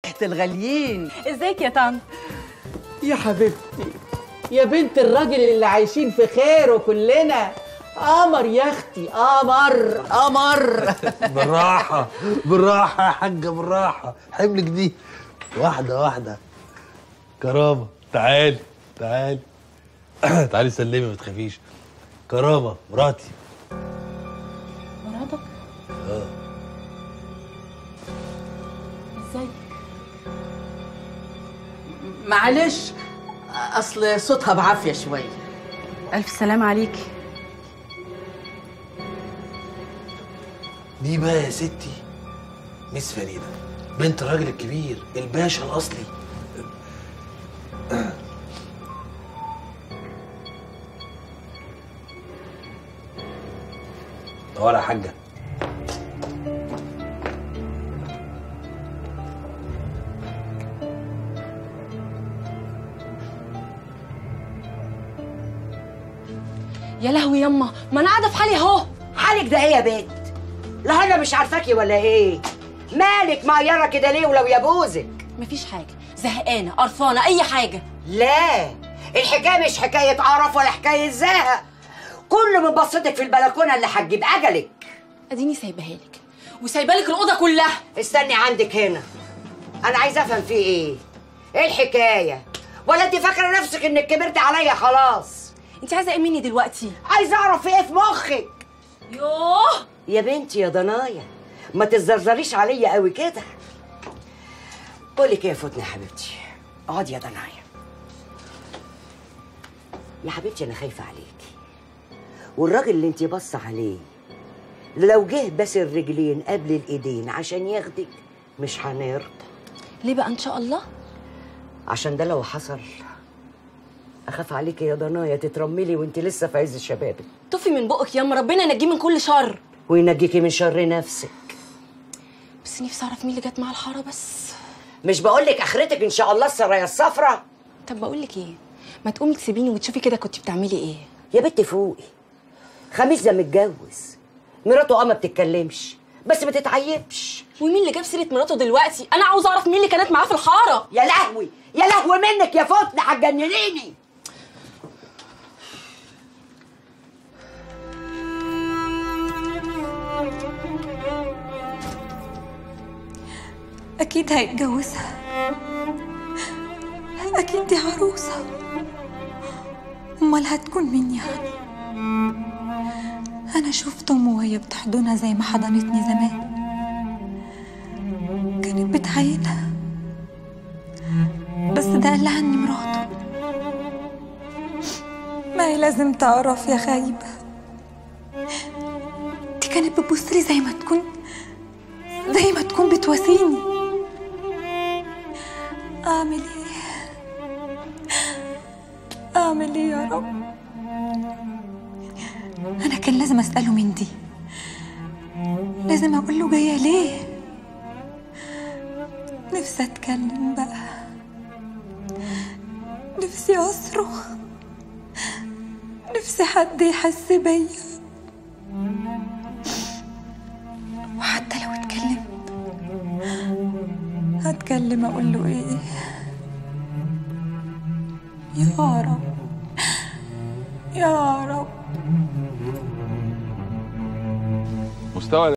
الغاليين ازيك يا طنط يا حبيبتي يا بنت الراجل اللي عايشين في خيره كلنا قمر يا اختي قمر قمر بالراحة بالراحة يا حاجة بالراحة حملك دي واحدة واحدة كرامة تعالي تعالي تعالي سلمي ما تخافيش كرامة مراتي مراتك اه ازيك معلش اصل صوتها بعافيه شويه الف سلام عليكي دي بقى يا ستي ميس فريدة بنت الراجل الكبير الباشا الأصلي ولا حاجة يا لهوي يما ما انا قاعده في حالي اهو حالك ده ايه يا بنت؟ لا انا مش عارفاكي ولا ايه؟ مالك معيره كده ليه ولو يبوزك؟ مفيش حاجه زهقانه قرفانه اي حاجه لا الحكايه مش حكايه قرف ولا حكايه زهق كل من بصتك في البلكونه اللي هتجيب اجلك اديني سايباها لك وسايبه لك الاوضه كلها استني عندك هنا انا عايزه افهم في ايه ايه الحكايه ولا انت فاكره نفسك انك كبرت عليا خلاص انت عايزه ايه مني دلوقتي عايزه اعرف في ايه في مخك يوه يا بنتي يا ضنايا ما تزرزريش عليا قوي كده بقولك ايه يا فتنة يا حبيبتي اقعدي يا ضنايا يا حبيبتي انا خايفه عليكي والراجل اللي انت باصه عليه لو جه بس الرجلين قبل الايدين عشان ياخدك مش هنرضى ليه بقى ان شاء الله عشان ده لو حصل اخاف عليكي يا ضنايا تترملي وانت لسه في عز شبابك طفي من بقك ياما ربنا ينجيه من كل شر وينجيكي من شر نفسك بس نفسي اعرف مين اللي جت مع الحاره بس مش بقولك اخرتك ان شاء الله السرايا الصفرا طب بقول لك ايه ما تقومي تسيبيني وتشوفي كده كنت بتعملي ايه يا بنت فوقي خميس ده متجوز مراته اه ما بتتكلمش بس ما تتعيبش ومين اللي جاب سيره مراته دلوقتي انا عاوز اعرف مين اللي كانت معاه في الحاره يا لهوي يا لهوي منك يا فتنة هتجننيني أكيد هيتجوزها أكيد دي عروسة أمال هتكون مين يعني أنا شفت أمه وهي بتحضنها زي ما حضنتني زمان كانت بتعينها بس ده قال لها إني مراته ما هي لازم تعرف يا خايبة دي كانت بتبصلي زي ما تكون زي ما تكون بتواسيني أعمل إيه؟ أعمل إيه يا رب؟ أنا كان لازم أسأله من دي لازم أقول له جاية ليه؟ نفسي أتكلم بقى نفسي أصرخ نفسي حد يحس بيا وحتى لو اتكلمت هتكلم اقول له ايه يا رب يا رب مستوى